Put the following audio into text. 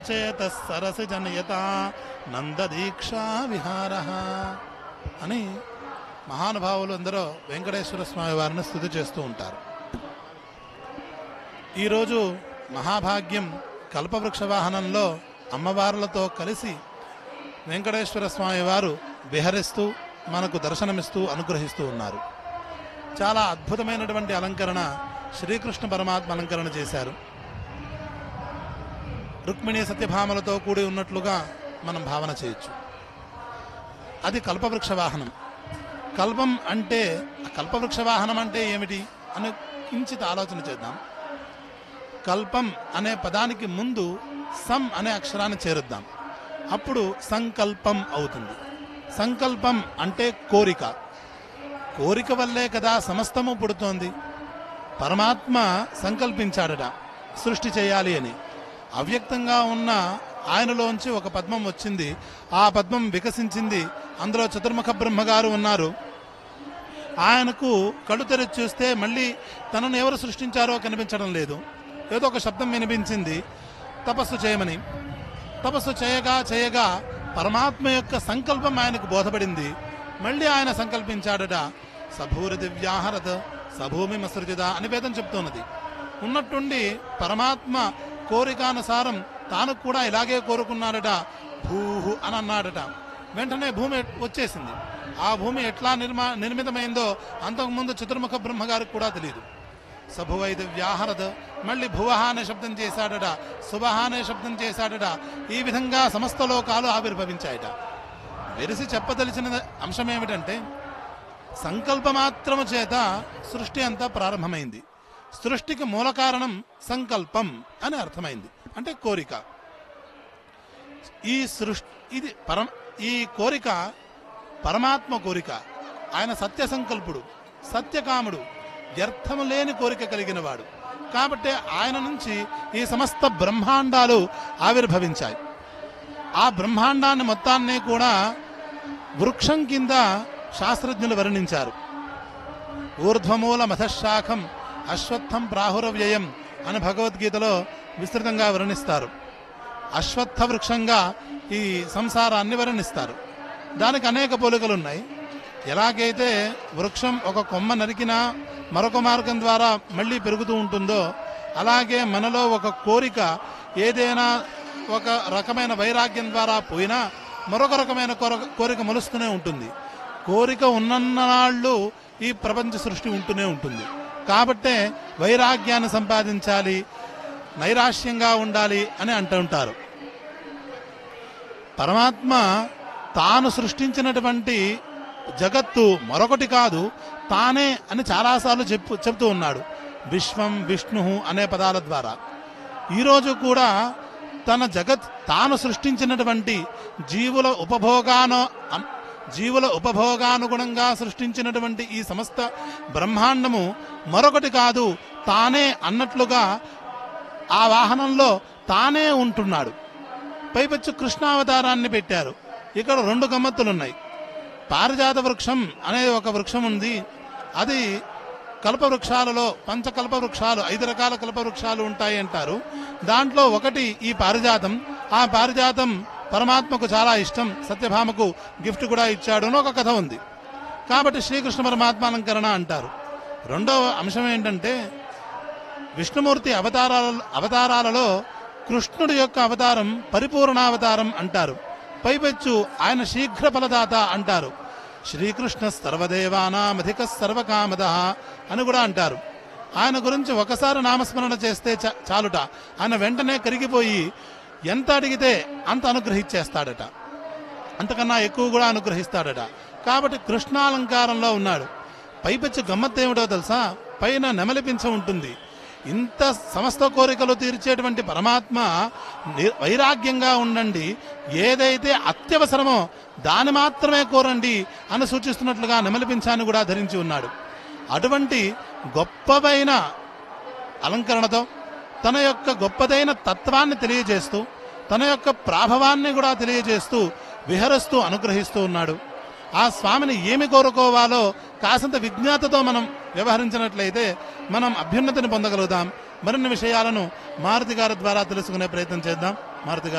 చేత సరసి జనయత నందదీక్షా విహార అని మహానుభావులు అందరూ వెంకటేశ్వర స్వామి వారిని స్థుతి చేస్తూ ఉంటారు ఈరోజు మహాభాగ్యం కల్పవృక్ష వాహనంలో అమ్మవార్లతో కలిసి వెంకటేశ్వర స్వామి వారు విహరిస్తూ మనకు దర్శనమిస్తూ అనుగ్రహిస్తూ ఉన్నారు చాలా అద్భుతమైనటువంటి అలంకరణ శ్రీకృష్ణ పరమాత్మ అలంకరణ చేశారు రుక్మిణి సత్యభామలతో కూడి ఉన్నట్లుగా మనం భావన చేయొచ్చు అది కల్పవృక్ష వాహనం కల్పం అంటే కల్పవృక్ష వాహనం అంటే ఏమిటి అని కించిత ఆలోచన చేద్దాం కల్పం అనే పదానికి ముందు సం అనే అక్షరాన్ని చేరుద్దాం అప్పుడు సంకల్పం అవుతుంది సంకల్పం అంటే కోరిక కోరిక వల్లే కదా సమస్తము పుడుతోంది పరమాత్మ సంకల్పించాడట సృష్టి చేయాలి అని అవ్యక్తంగా ఉన్న ఆయనలోంచి ఒక పద్మం వచ్చింది ఆ పద్మం వికసించింది అందులో చతుర్ముఖ బ్రహ్మగారు ఉన్నారు ఆయనకు కళ్ళు తెరిచి చూస్తే మళ్ళీ తనను ఎవరు సృష్టించారో కనిపించడం లేదు ఏదో ఒక శబ్దం వినిపించింది తపస్సు చేయమని తపస్సు చేయగా చేయగా పరమాత్మ యొక్క సంకల్పం ఆయనకు బోధపడింది మళ్ళీ ఆయన సంకల్పించాడట సభూరి దివ్యాహరత సభూమి మసృజిత అని వేదం చెప్తున్నది ఉన్నట్టుండి పరమాత్మ కోరికానుసారం తాను కూడా ఇలాగే కోరుకున్నాడట భూహు అని అన్నాడట వెంటనే భూమి వచ్చేసింది ఆ భూమి ఎట్లా నిర్మా నిర్మితమైందో అంతకుముందు చతుర్ముఖ బ్రహ్మగారికి కూడా తెలియదు సభువైద వ్యాహరద మళ్ళీ భువహ అనే శబ్దం చేశాడట శుభహ అనే శబ్దం చేశాడట ఈ విధంగా సమస్త లోకాలు ఆవిర్భవించాయట వెరిసి చెప్పదలిచిన అంశం ఏమిటంటే సంకల్పమాత్రము చేత సృష్టి అంతా ప్రారంభమైంది సృష్టికి మూల కారణం సంకల్పం అని అర్థమైంది అంటే కోరిక ఈ సృష్టి ఇది పరమ ఈ కోరిక పరమాత్మ కోరిక ఆయన సత్య సంకల్పుడు సత్యకాముడు వ్యర్థము లేని కోరిక కలిగిన వాడు కాబట్టి ఆయన నుంచి ఈ సమస్త బ్రహ్మాండాలు ఆవిర్భవించాయి ఆ బ్రహ్మాండాన్ని మొత్తాన్ని కూడా వృక్షం కింద శాస్త్రజ్ఞులు వర్ణించారు ఊర్ధ్వమూల మధశాఖం అశ్వత్థం ప్రాహురవ్యయం అని భగవద్గీతలో విస్తృతంగా వర్ణిస్తారు అశ్వత్థ వృక్షంగా ఈ సంసారాన్ని వర్ణిస్తారు దానికి అనేక పోలికలు ఉన్నాయి ఎలాగైతే వృక్షం ఒక కొమ్మ నరికినా మరొక మార్గం ద్వారా మళ్ళీ పెరుగుతూ ఉంటుందో అలాగే మనలో ఒక కోరిక ఏదైనా ఒక రకమైన వైరాగ్యం ద్వారా పోయినా మరొక రకమైన కోర- కోరిక మొలుస్తూనే ఉంటుంది కోరిక ఉన్ననాళ్ళు ఈ ప్రపంచ సృష్టి ఉంటూనే ఉంటుంది కాబట్టే వైరాగ్యాన్ని సంపాదించాలి నైరాశ్యంగా ఉండాలి అని అంటుంటారు పరమాత్మ తాను సృష్టించినటువంటి జగత్తు మరొకటి కాదు తానే అని చాలాసార్లు చెప్పు చెప్తూ ఉన్నాడు విశ్వం విష్ణు అనే పదాల ద్వారా ఈరోజు కూడా తన జగత్ తాను సృష్టించినటువంటి జీవుల ఉపభోగాను అన్- జీవుల ఉపభోగానుగుణంగా సృష్టించినటువంటి ఈ సమస్త బ్రహ్మాండము మరొకటి కాదు తానే అన్నట్లుగా ఆ వాహనంలో తానే ఉంటున్నాడు పైపెచ్చు కృష్ణావతారాన్ని పెట్టారు ఇక్కడ రెండు గమ్మత్తులున్నాయి పారిజాత వృక్షం అనే ఒక వృక్షం ఉంది అది కల్ప వృక్షాలలో పంచకల్ప వృక్షాలు ఐదు రకాల కల్ప వృక్షాలు ఉంటాయి అంటారు దాంట్లో ఒకటి ఈ పారిజాతం ఆ పారిజాతం పరమాత్మకు చాలా ఇష్టం సత్యభామకు గిఫ్ట్ కూడా ఇచ్చాడు అని ఒక కథ ఉంది కాబట్టి శ్రీకృష్ణ పరమాత్మాలంకరణ అంటారు రెండవ అంశం ఏంటంటే విష్ణుమూర్తి అవతారాల అవతారాలలో కృష్ణుడి యొక్క అవతారం పరిపూర్ణావతారం అంటారు పైపెచ్చు ఆయన శీఘ్ర ఫలదాత అంటారు శ్రీకృష్ణ సర్వదేవానామధిక సర్వకామద అని కూడా అంటారు ఆయన గురించి ఒకసారి నామస్మరణ చేస్తే చ- చాలుట ఆయన వెంటనే కరిగిపోయి ఎంత అడిగితే అంత అనుగ్రహించేస్తాడట అంతకన్నా ఎక్కువ కూడా అనుగ్రహిస్తాడట కాబట్టి కృష్ణాలంకారంలో ఉన్నాడు పైపెచ్చు గమ్మత్తు ఏమిటో తెలుసా పైన నెమలిపించ ఉంటుంది ఇంత సమస్త కోరికలు తీర్చేటువంటి పరమాత్మ ని- వైరాగ్యంగా ఉండండి ఏదైతే అత్యవసరమో దాని మాత్రమే కోరండి అని సూచిస్తున్నట్లుగా నెమలిపించాన్ని కూడా ధరించి ఉన్నాడు అటువంటి గొప్పవైన అలంకరణతో తన యొక్క గొప్పదైన తత్వాన్ని తెలియజేస్తూ తన యొక్క ప్రాభవాన్ని కూడా తెలియజేస్తూ విహరిస్తూ అనుగ్రహిస్తూ ఉన్నాడు ఆ స్వామిని ఏమి కోరుకోవాలో కాసంత విజ్ఞాతతో మనం వ్యవహరించినట్లయితే మనం అభ్యున్నతిని పొందగలుగుతాం మరిన్ని విషయాలను మారుతి గారి ద్వారా తెలుసుకునే ప్రయత్నం చేద్దాం మారుతి గారు